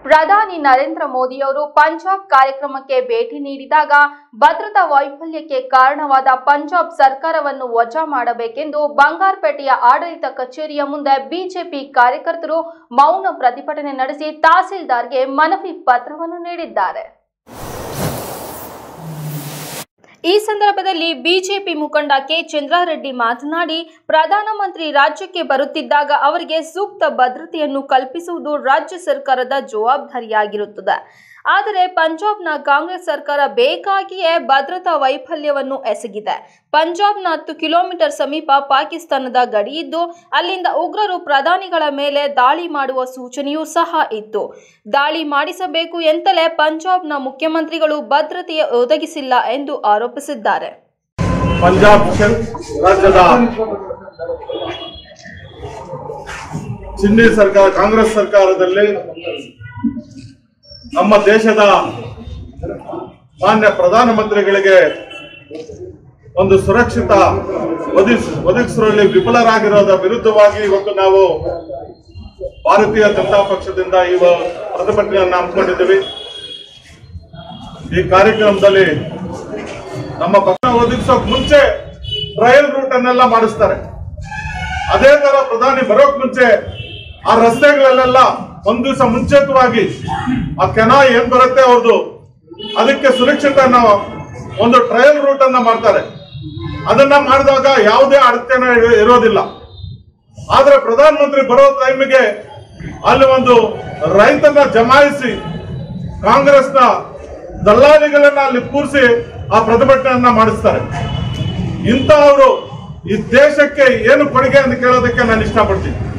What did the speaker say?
ಪ್ರಧಾನಿ ನರೇಂದ್ರ ಮೋದಿಯವರು ಪಂಜಾಬ್ ಕಾರ್ಯಕ್ರಮಕ್ಕೆ ಭೇಟಿ ನೀಡಿದಾಗ ಭದ್ರತಾ ವೈಫಲ್ಯಕ್ಕೆ ಕಾರಣವಾದ ಪಂಜಾಬ್ ಸರ್ಕಾರವನ್ನು ವಜಾ ಮಾಡಬೇಕೆಂದು ಬಂಗಾರಪೇಟೆಯ ಆಡಳಿತ ಕಚೇರಿಯ ಮುಂದೆ ಬಿಜೆಪಿ ಕಾರ್ಯಕರ್ತರು ಮೌನ ಪ್ರತಿಭಟನೆ ನಡೆಸಿ ತಹಸೀಲ್ದಾರ್ಗೆ ಮನವಿ ಪತ್ರವನ್ನು ನೀಡಿದ್ದಾರೆ ಈ ಸಂದರ್ಭದಲ್ಲಿ ಬಿಜೆಪಿ ಮುಖಂಡ ಕೆ ಚಂದ್ರಾರೆಡ್ಡಿ ಮಾತನಾಡಿ ಪ್ರಧಾನಮಂತ್ರಿ ರಾಜ್ಯಕ್ಕೆ ಬರುತ್ತಿದ್ದಾಗ ಅವರಿಗೆ ಸೂಕ್ತ ಭದ್ರತೆಯನ್ನು ಕಲ್ಪಿಸುವುದು ರಾಜ್ಯ ಸರ್ಕಾರದ ಜವಾಬ್ದಾರಿಯಾಗಿರುತ್ತದೆ ಆದರೆ ಪಂಜಾಬ್ನ ಕಾಂಗ್ರೆಸ್ ಸರ್ಕಾರ ಬೇಕಾಗಿಯೇ ಭದ್ರತಾ ವೈಫಲ್ಯವನ್ನು ಎಸಗಿದೆ ಪಂಜಾಬ್ನ ಹತ್ತು ಕಿಲೋಮೀಟರ್ ಸಮೀಪ ಪಾಕಿಸ್ತಾನದ ಗಡಿ ಇದ್ದು ಅಲ್ಲಿಂದ ಉಗ್ರರು ಪ್ರಧಾನಿಗಳ ಮೇಲೆ ದಾಳಿ ಮಾಡುವ ಸೂಚನೆಯೂ ಸಹ ಇತ್ತು ದಾಳಿ ಮಾಡಿಸಬೇಕು ಎಂತಲೇ ಪಂಜಾಬ್ನ ಮುಖ್ಯಮಂತ್ರಿಗಳು ಭದ್ರತೆಯ ಒದಗಿಸಿಲ್ಲ ಎಂದು ಆರೋಪಿಸಿದ್ದಾರೆ ಪಂಜಾಬ್ ಶ- ರಾಜ್ಯದ ಚಿನ್ನಿ ಸರ್ಕಾರ ಕಾಂಗ್ರೆಸ್ ಸರ್ಕಾರದಲ್ಲಿ ನಮ್ಮ ದೇಶದ ಮಾನ್ಯ ಪ್ರಧಾನಮಂತ್ರಿಗಳಿಗೆ ಒಂದು ಸುರಕ್ಷಿತ ಒದಗಿಸ್ ಒದಗಿಸುವಲ್ಲಿ ವಿಫಲರಾಗಿರೋದ ವಿರುದ್ಧವಾಗಿ ಇವತ್ತು ನಾವು ಭಾರತೀಯ ಜನತಾ ಪಕ್ಷದಿಂದ ಈ ವ- ಪ್ರತಿಭಟನೆಯನ್ನು ಹಮ್ಮಿಕೊಂಡಿದ್ದೀವಿ ಈ ಕಾರ್ಯಕ್ರಮದಲ್ಲಿ ನಮ್ಮ ಪಕ್ಷ ಒದಗಿಸೋಕ್ ಮುಂಚೆ ಟ್ರಯಲ್ ರೂಟ್ ಅನ್ನೆಲ್ಲ ಮಾಡಿಸ್ತಾರೆ ಅದೇ ತರ ಪ್ರಧಾನಿ ಬರೋಕ್ ಮುಂಚೆ ಆ ರಸ್ತೆಗಳಲ್ಲೆಲ್ಲ ಒಂದ್ ದಿವಸ ಮುಂಚಿತವಾಗಿ ಆ ಕೆನಾಲ್ ಏನ್ ಬರುತ್ತೆ ಅವ್ರದ್ದು ಅದಕ್ಕೆ ಸುರಕ್ಷಿತ ನಾವು ಒಂದು ಟ್ರಯಲ್ ರೂಟ್ ಅನ್ನ ಮಾಡ್ತಾರೆ ಅದನ್ನ ಮಾಡಿದಾಗ ಯಾವುದೇ ಅಡಚಣೆ ಇರ- ಇರೋದಿಲ್ಲ ಆದ್ರೆ ಪ್ರಧಾನಮಂತ್ರಿ ಬರೋ ಟೈಮಿಗೆ ಅಲ್ಲಿ ಒಂದು ರೈತನ ಜಮಾಯಿಸಿ ಕಾಂಗ್ರೆಸ್ನ ದಲ್ಲಾಳಿಗಳನ್ನ ಅಲ್ಲಿ ಕೂರಿಸಿ ಆ ಪ್ರತಿಭಟನೆಯನ್ನ ಮಾಡಿಸ್ತಾರೆ ಇಂಥವರು ಈ ದೇಶಕ್ಕೆ ಏನು ಕೊಡುಗೆ ಅಂತ ಕೇಳೋದಕ್ಕೆ ನಾನು ಇಷ್ಟಪಡ್ತೀನಿ